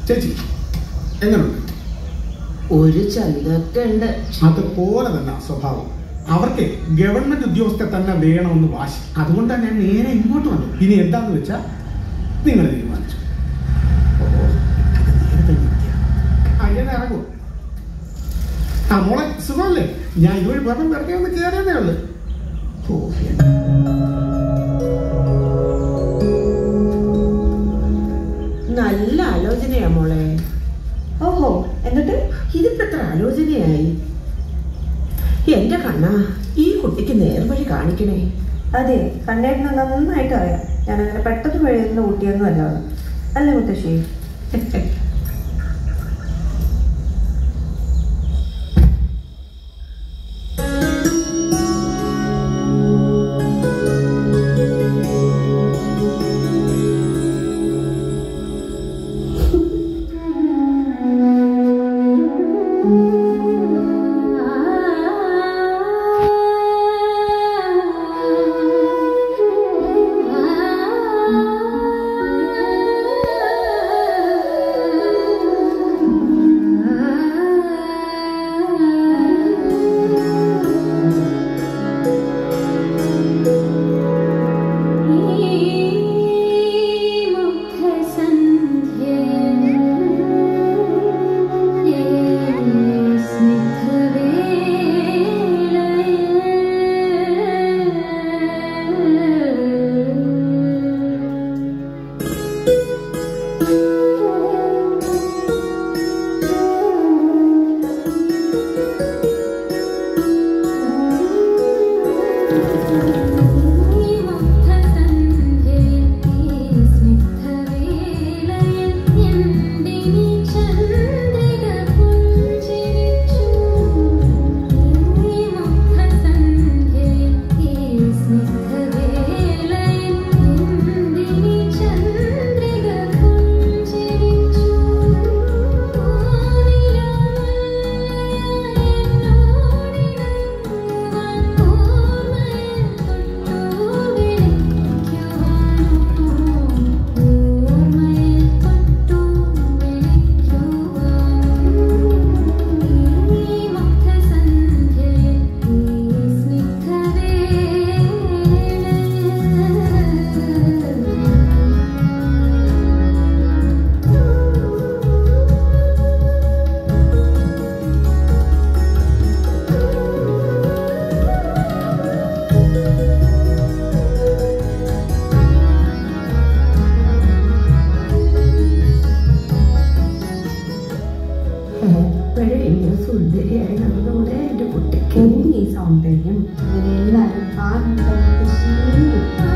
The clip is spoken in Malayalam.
ചേച്ചി എങ്ങനെയുണ്ട് ഒരു ചലിതൊക്കെ ഉണ്ട് അതുപോലെ തന്നെ സ്വഭാവം അവർക്ക് ഗവൺമെന്റ് ഉദ്യോഗസ്ഥരെ തന്നെ വേണമെന്ന് വാശി അതുകൊണ്ട് തന്നെ നേരെ ഇങ്ങോട്ട് വന്നു ഇനി എന്താന്ന് വെച്ചാൽ നിങ്ങൾ തീരുമാനിച്ചു ഓ, അത് നേരത്തെ വിദ്യ. ആ, ഇങ്ങനെ ഇറങ്ങൂ ആ മോളെ സുഖമല്ലേ ഞാൻ ഇതുവഴി വെറുതെ വെറുതെ ഒന്ന് കയറിയതേ ഉള്ളു ഓ, എന്റെ നല്ല ആലോചനയാ മോളെ ഓഹോ എന്നിട്ട് ഇതിപ്പോ എത്ര ആലോചനയായി എന്റെ കണ്ണ ഈ കുട്ടിക്ക് നേർവഴി കാണിക്കണേ അതെ കണ്ണേട്ടിന് നന്നായിട്ട് അറിയാം ഞാൻ അങ്ങനെ പെട്ടെന്ന് വഴിയുന്ന കുട്ടിയൊന്നും അല്ല അവൾ. അല്ലേ മുത്തശ്ശി എപ്പോഴും ഇങ്ങനെ സുന്ദരിയായി നടന്നുകൂടെ എന്റെ കുട്ടിക്ക് ഈ സൗന്ദര്യം ഇവരെല്ലാരും ആ മുത്തശ്ശി